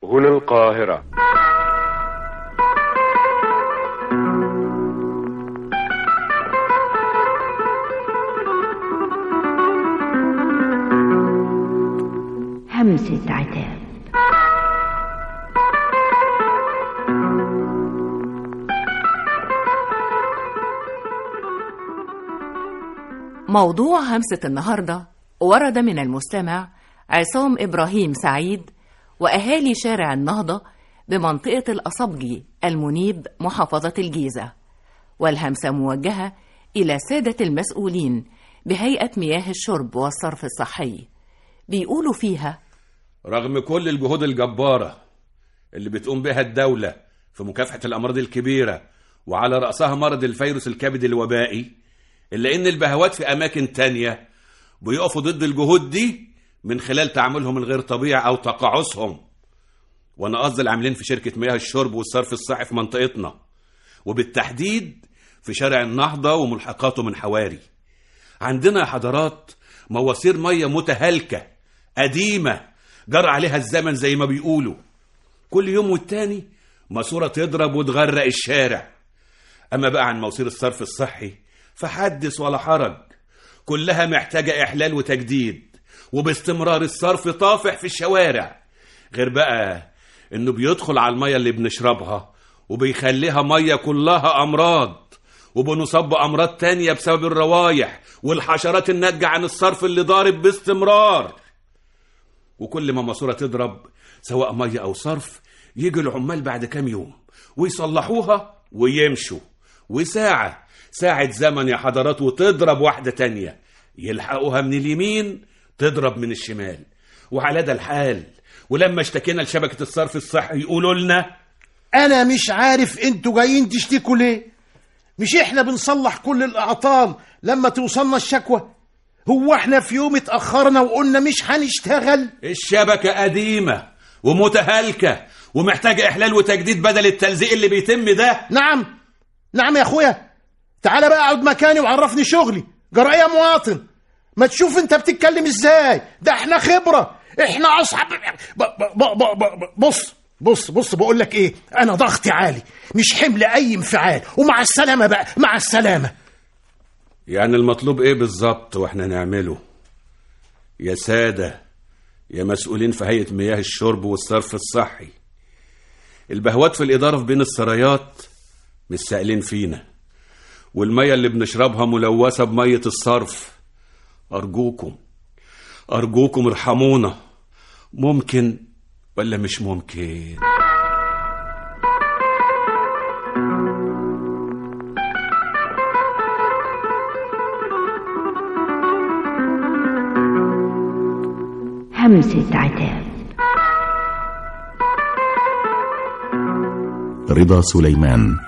هنا القاهرة همسة عتاب موضوع همسة النهاردة ورد من المستمع عصام إبراهيم سعيد وأهالي شارع النهضة بمنطقة الأصبجي المنيب محافظة الجيزة والهمسة موجهة إلى سادة المسؤولين بهيئة مياه الشرب والصرف الصحي بيقولوا فيها رغم كل الجهود الجبارة اللي بتقوم بها الدولة في مكافحة الأمراض الكبيرة وعلى رأسها مرض الفيروس الكبد الوبائي إلا إن البهوات في أماكن تانية بيقفوا ضد الجهود دي من خلال تعاملهم الغير طبيعي أو تقاعسهم وأنا قصدي العاملين في شركة مياه الشرب والصرف الصحي في منطقتنا وبالتحديد في شارع النهضة وملحقاته من حواري عندنا يا حضرات مواسير مية متهالكة قديمة جرى عليها الزمن زي ما بيقولوا كل يوم والتاني ماسورة تضرب وتغرق الشارع أما بقى عن مواسير الصرف الصحي فحدث ولا حرج كلها محتاجة إحلال وتجديد وباستمرار الصرف طافح في الشوارع غير بقى إنه بيدخل على المية اللي بنشربها وبيخليها مية كلها أمراض وبنصاب بأمراض تانية بسبب الروايح والحشرات الناتجة عن الصرف اللي ضارب باستمرار وكل ما ماسورة تضرب سواء مية أو صرف يجي العمال بعد كام يوم ويصلحوها ويمشوا وساعة ساعة زمن يا حضرات وتضرب واحدة تانية يلحقوها من اليمين تضرب من الشمال وعلى ده الحال ولما اشتكينا لشبكة الصرف الصحي يقولوا لنا انا مش عارف انتوا جايين تشتكوا ليه مش احنا بنصلح كل الاعطال لما توصلنا الشكوى هو احنا في يوم اتاخرنا وقلنا مش هنشتغل الشبكة قديمة ومتهالكة ومحتاجة إحلال وتجديد بدل التلزيق اللي بيتم ده نعم نعم يا اخويا تعالى بقى اقعد مكاني وعرفني شغلي جرى إيه يا مواطن ما تشوف انت بتتكلم ازاي ده احنا خبره احنا اصحاب ب- ب- ب- ب- ب- بص بص بص بقول لك ايه انا ضغطي عالي مش حمل اي انفعال ومع السلامه بقى مع السلامه يعني المطلوب ايه بالظبط واحنا نعمله يا سادة يا مسؤولين في هيئة مياه الشرب والصرف الصحي البهوات في الإدارة في بين السرايات مش سائلين فينا والمية اللي بنشربها ملوثة بمية الصرف أرجوكم أرجوكم ارحمونا ممكن ولا مش ممكن همسة عتاب رضا سليمان